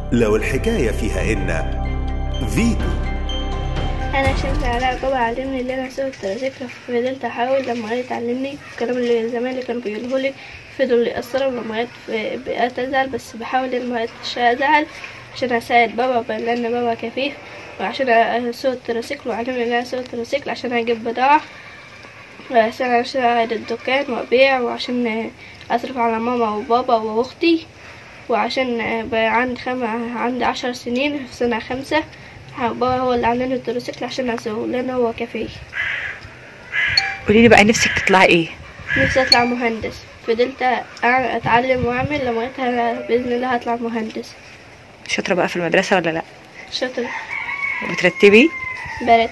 لو الحكاية فيها إن فيتو انا شمس علاء بابا علمني ان انا اسوق الترازيكل فضلت احاول لما جيت تعلمني الكلام اللي زمان اللي كانوا بيقولوا لي فضلوا يأثروا لما جيت بقيت ازعل بس بحاول ان ما جيتش ازعل عشان اساعد بابا لان بابا كفيف وعشان اسوق الترازيكل وعلمني ان انا اسوق الترازيكل عشان اجيب بضاعة وعشان اساعد الدكان وابيع وعشان اصرف على ماما وبابا واختي وعشان بقى عندي خم... عندي عشر سنين في سنة خمسة بابا هو اللي علمني التروسيكل عشان اسوق لان هو كفيف قولي لي بقى نفسك تطلعي ايه نفسي اطلع مهندس فضلت أع- اتعلم واعمل لما لقيت أنا باذن الله هطلع مهندس شاطره بقى في المدرسه ولا لا شاطر بترتبي بلد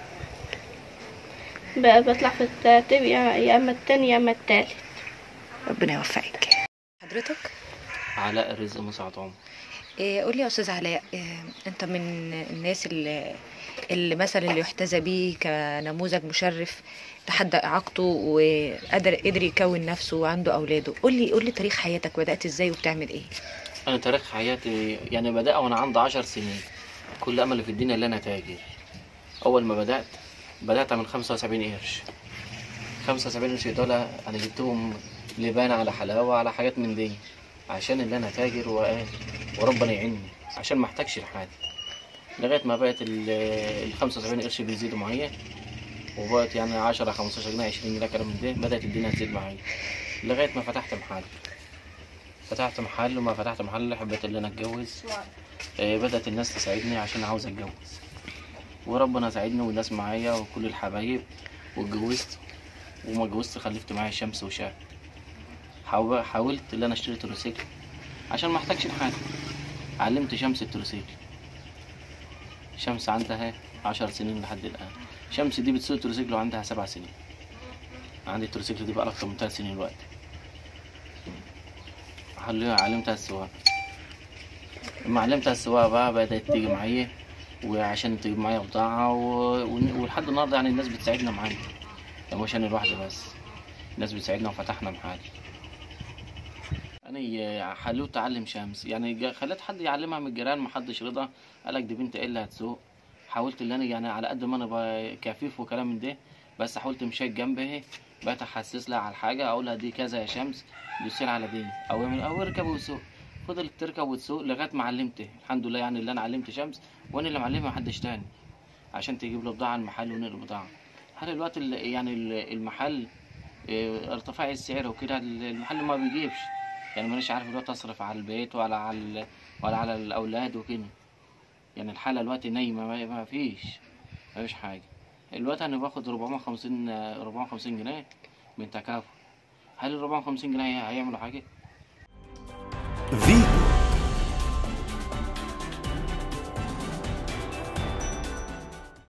بقى بطلع في الترتيب يا يا اما التاني يا اما التالت ربنا يوفقك حضرتك علاء رزق مسعد عمر إيه قول لي يا استاذ علاء إيه انت من الناس اللي, اللي مثلا اللي يحتذى بيه كنموذج مشرف تحدى اعاقته وقدر قدر يكون نفسه وعنده اولاده قول لي قول لي تاريخ حياتك بدات ازاي وبتعمل ايه انا تاريخ حياتي يعني بدأ وانا عندي عشر سنين كل امل في الدنيا اللي انا تاجر اول ما بدأت بدأت من 75 قرش 75 قرش دول انا جبتهم لبان على حلاوة على حاجات من دي عشان اللي انا تاجر و... وربنا يعيني عشان ما احتاجش لحاجة لغاية ما بقت ال ال 75 قرش بيزيدوا معايا وبقت يعني 10 15 جنيه 20 جنيه كلام من ده بدأت الدنيا تزيد معايا لغاية ما فتحت محل فتحت محل وما فتحت محل حبيت ان انا اتجوز آه، بدأت الناس تساعدني عشان عاوز اتجوز وربنا ساعدني والناس معايا وكل الحبايب واتجوزت وما اتجوزت خلفت معايا شمس وشاب حاو- حاولت ان انا اشتري تروسيكل عشان ما احتاجش لحاجه علمت شمس التروسيكل شمس عندها عشر سنين لحد الان شمس دي بتسوق تروسيكل وعندها سبع سنين عندي التروسيكل دي بقى اكتر من ثلاث سنين الوقت حل- علمتها السواقة لما علمتها السواقة بقى بدأت تيجي معايا وعشان تجيب معايا بضاعة و... ون- ولحد النهاردة يعني الناس بتساعدنا معايا يعني مش أنا لوحدي بس الناس بتساعدنا وفتحنا محل أنا حلوت أعلم شمس يعني جا- خليت حد يعلمها من الجيران محدش رضى قالك دي بنت إيه اللي هتسوق حاولت اللي أنا يعني على قد ما أنا بقى كفيف وكلام من ده بس حاولت مشيت جنبها بقيت أحسس لها على الحاجة أقول لها دي كذا يا شمس دوسي على دي أو اعمل أو اركب وسوق فضلت تركب وتسوق لغاية ما علمته الحمد لله يعني اللي أنا علمت شمس وأنا اللي معلمها محدش تاني عشان تجيب له بضاعة المحل ونقل بضاعة هل الوقت ال- يعني ال- المحل اه، ارتفاع السعر وكده ال- المحل ما بيجيبش يعني مانيش عارف الوقت اصرف على البيت ولا على ال- ولا على الاولاد وكده يعني الحالة الوقت نايمة ما- ما فيش ما فيش حاجة الوقت انا باخد 450 اه، 450 جنيه من تكافل هل ال 450 جنيه هيعملوا حاجة؟ فيتو